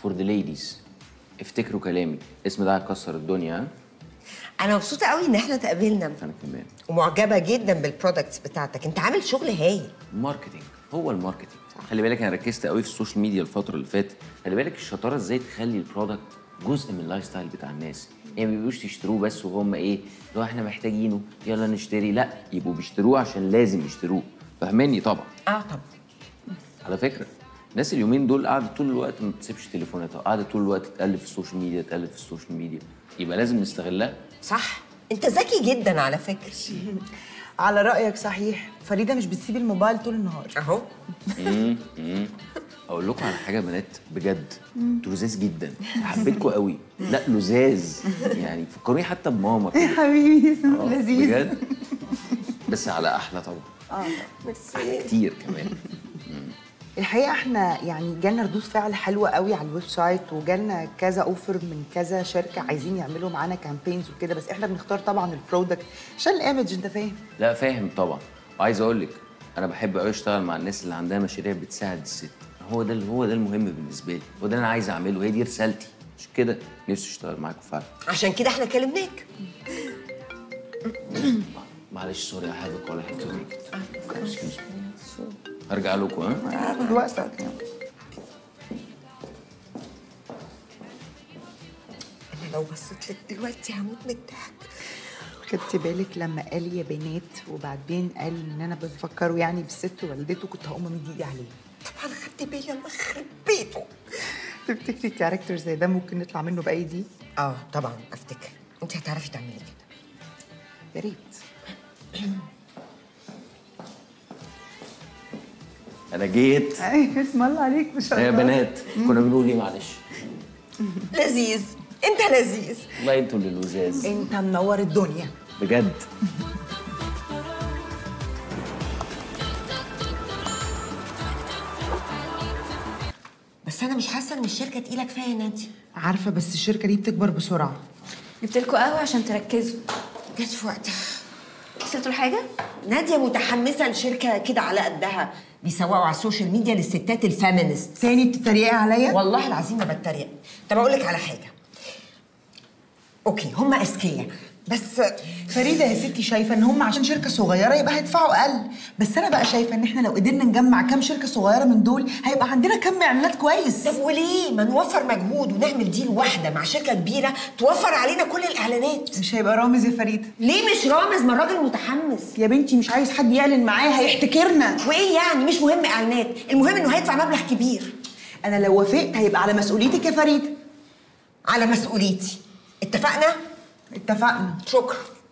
فور ذا ليديز افتكروا كلامي الاسم ده هيكسر الدنيا ها انا مبسوطه قوي ان احنا اتقابلنا انا كمان ومعجبه جدا بالبرودكتس بتاعتك انت عامل شغل هايل الماركتينج هو الماركتينج خلي بالك انا ركزت قوي في السوشيال ميديا الفتره اللي فاتت خلي بالك الشطاره ازاي تخلي البرودكت جزء من اللايف ستايل بتاع الناس يعني ما بيبقوش يشتروه بس وهم ايه لو احنا محتاجينه يلا نشتري لا يبقوا بيشتروه عشان لازم يشتروه فاهماني طبعا اه طبعا على فكره الناس اليومين دول قاعده طول الوقت ما بتسيبش تليفوناتها قاعده طول الوقت تقلب في السوشيال ميديا تقلب في السوشيال ميديا يبقى لازم نستغلها صح انت ذكي جدا على فكره على رأيك صحيح فريدة مش بتسيب الموبايل طول النهار اهو اقول لكم على حاجه يا بنات بجد انتوا لزاز جدا حبيتكم قوي لا لزاز يعني فكروني حتى بماما كده حبيبي آه، بجد بس على احلى طبعا اه احلى كتير كمان الحقيقه احنا يعني جالنا ردود فعل حلوه قوي على الويب سايت وجالنا كذا اوفر من كذا شركه عايزين يعملوا معانا كامبينز وكده بس احنا بنختار طبعا البرودكت عشان الايمج انت فاهم لا فاهم طبعا وعايز اقول لك انا بحب قوي اشتغل مع الناس اللي عندها مشاريع بتساعد الست هو ده اللي هو ده المهم بالنسبه لي هو ده اللي انا عايز اعمله هي دي رسالتي مش كده نفسي اشتغل معاكم فعلا عشان كده احنا كلمناك معلش سوري I have a call I have to take it. Excuse me. ارجع لكم ها خد وقتك انا لو بصيت لك دلوقتي هموت من الضحك خدت بالك لما قال يا بنات وبعدين قال ان انا بفكره يعني بالست والدته كنت هقوم امد ايدي عليه طبعا خدت بالي الله يخرب بيته تفتكري كاركتر زي ده ممكن نطلع منه باي دي اه طبعا افتكر انت هتعرفي تعملي كده يا ريت انا جيت ايوه اسم الله عليك ما شاء يا الله بنات كنا بنقول ايه معلش لذيذ انت لذيذ والله انتوا اللي لزاز انت منور الدنيا بجد بس انا مش حاسه ان الشركه تقيله كفايه يا نادي عارفه بس الشركه دي بتكبر بسرعه جبت لكم قهوه عشان تركزوا جت في وقتها وصلتوا لحاجه ناديه متحمسه لشركه كده على قدها بيسوقوا على السوشيال ميديا للستات الفيمينست تاني بتتريقي عليا والله العظيم ما بتريق طب اقول لك على حاجه اوكي هم اذكياء بس فريده يا ستي شايفه ان هم عشان شركه صغيره يبقى هيدفعوا اقل بس انا بقى شايفه ان احنا لو قدرنا نجمع كام شركه صغيره من دول هيبقى عندنا كم اعلانات كويس طب وليه ما نوفر مجهود ونعمل ديل واحده مع شركه كبيره توفر علينا كل الاعلانات مش هيبقى رامز يا فريده ليه مش رامز ما الراجل متحمس يا بنتي مش عايز حد يعلن معاه هيحتكرنا وايه يعني مش مهم اعلانات المهم انه هيدفع مبلغ كبير انا لو وافقت هيبقى على مسؤوليتك يا فريده على مسؤوليتي اتفقنا اتفقنا شكرا